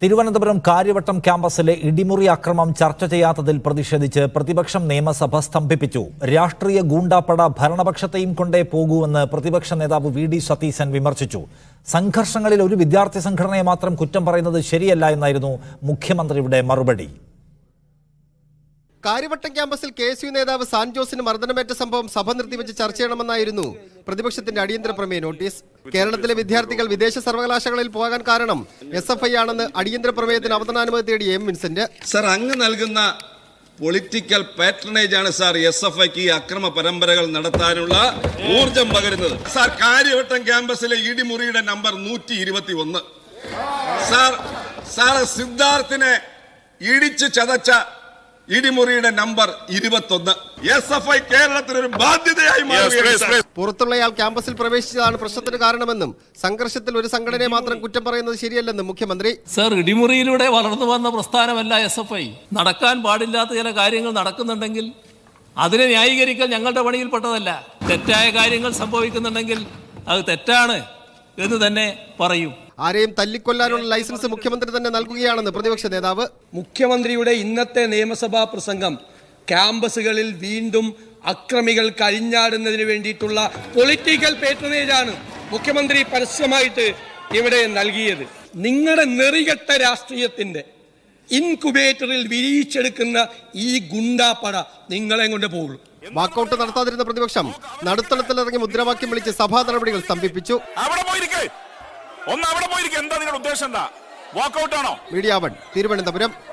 തിരുവനന്തപുരം കാര്യവട്ടം ക്യാമ്പസിലെ ഇടിമുറി അക്രമം ചർച്ച ചെയ്യാത്തതിൽ പ്രതിഷേധിച്ച് പ്രതിപക്ഷം നിയമസഭ സ്തംഭിപ്പിച്ചു രാഷ്ട്രീയ ഗൂണ്ടാപ്പട ഭരണപക്ഷത്തെയും കൊണ്ടേ പോകൂവെന്ന് പ്രതിപക്ഷ നേതാവ് വി ഡി സതീശൻ വിമർശിച്ചു സംഘർഷങ്ങളിൽ ഒരു വിദ്യാർത്ഥി സംഘടനയെ മാത്രം കുറ്റം പറയുന്നത് ശരിയല്ല എന്നായിരുന്നു മുഖ്യമന്ത്രിയുടെ മറുപടി കാര്യവട്ടം ക്യാമ്പസിൽ കെ എസ് യു നേതാവ് സാൻ ജോസിന് മർദ്ദനമേറ്റ സംഭവം സഭ നിർത്തിവെച്ച് ചർച്ച ചെയ്യണമെന്നായിരുന്നു പ്രതിപക്ഷത്തിന്റെ അടിയന്തര പ്രമേയ നോട്ടീസ് കേരളത്തിലെ വിദ്യാർത്ഥികൾ വിദേശ സർവകലാശാലകളിൽ പോകാൻ കാരണം എസ് എഫ് ഐ ആണെന്ന് അടിയന്തര പ്രമേയത്തിന് അവതരണാനുമതി തേടി എം വിൻസെന്റ് സർ അങ്ങ് നൽകുന്ന പൊളിറ്റിക്കൽ പാട്രണേജ് ആണ് സാർ എസ് എഫ് ഐക്ക് ഈ അക്രമ പരമ്പരകൾ നടത്താനുള്ള ഊർജം പകരുന്നത് സാർ കാര്യവട്ടം ക്യാമ്പസിലെ ഇടിമുറിയുടെ നമ്പർ നൂറ്റി ഇരുപത്തി ഒന്ന് സാർ സാർ സിദ്ധാർത്ഥിനെ ഇടിച്ചു ചതച്ച ഇടിമുറിയുടെ നമ്പർ ഇരുപത്തൊന്ന് എസ് എഫ് ഐ കേരളത്തിനൊരു ബാധ്യതയായി മാറുകയാണ് സാർ. പുറത്തുള്ളയാൾ ക്യാമ്പസിൽ പ്രവേശിച്ചതാണ് പ്രശ്നത്തിന് കാരണമെന്നും സംഘർഷത്തിൽ ഒരു സംഘടനയെ മാത്രം കുറ്റം പറയുന്നത് ശരിയല്ലെന്നും മുഖ്യമന്ത്രി സർ ഇടിമുറിയിലൂടെ വളർന്നു വന്ന പ്രസ്ഥാനമല്ല എസ് എഫ് ഐ നടക്കാൻ പാടില്ലാത്ത ചില കാര്യങ്ങൾ നടക്കുന്നുണ്ടെങ്കിൽ അതിനെ ന്യായീകരിക്കൽ ഞങ്ങളുടെ പണിയിൽപ്പെട്ടതല്ല തെറ്റായ കാര്യങ്ങൾ സംഭവിക്കുന്നുണ്ടെങ്കിൽ അത് തെറ്റാണ് എന്ന് തന്നെ പറയും ആരെയും തല്ലിക്കൊല്ലാനുള്ള ലൈസൻസ് മുഖ്യമന്ത്രി തന്നെ നൽകുകയാണെന്ന് പ്രതിപക്ഷ നേതാവ് മുഖ്യമന്ത്രിയുടെ ഇന്നത്തെ നിയമസഭാ പ്രസംഗം ക്യാമ്പസുകളിൽ വീണ്ടും അക്രമികൾ കഴിഞ്ഞാടുന്നതിന് വേണ്ടിയിട്ടുള്ള പൊളിറ്റിക്കൽ പേട്രണേജ് ആണ് മുഖ്യമന്ത്രി പരസ്യമായിട്ട് ഇവിടെ നൽകിയത് നിങ്ങളുടെ നെറികെട്ട രാഷ്ട്രീയത്തിന്റെ ഇൻകുബേറ്ററിൽ വിരിയിച്ചെടുക്കുന്ന ഈ ഗുണ്ടാപ്പട നിങ്ങളെ കൊണ്ട് പോകുള്ളൂ വാക്കൌട്ട് നടത്താതിരുന്ന പ്രതിപക്ഷം നടുത്തളത്തിലിറങ്ങി മുദ്രാവാക്യം വിളിച്ച് സഭാ നടപടികൾ സ്തംഭിപ്പിച്ചു അവിടെ പോയിരിക്കേ ഒന്ന് അവിടെ പോയിരിക്കെ എന്താ നിങ്ങളുടെ ഉദ്ദേശം എന്താ വാക്കൗട്ട് ആണോ മീഡിയ വൺ തിരുവനന്തപുരം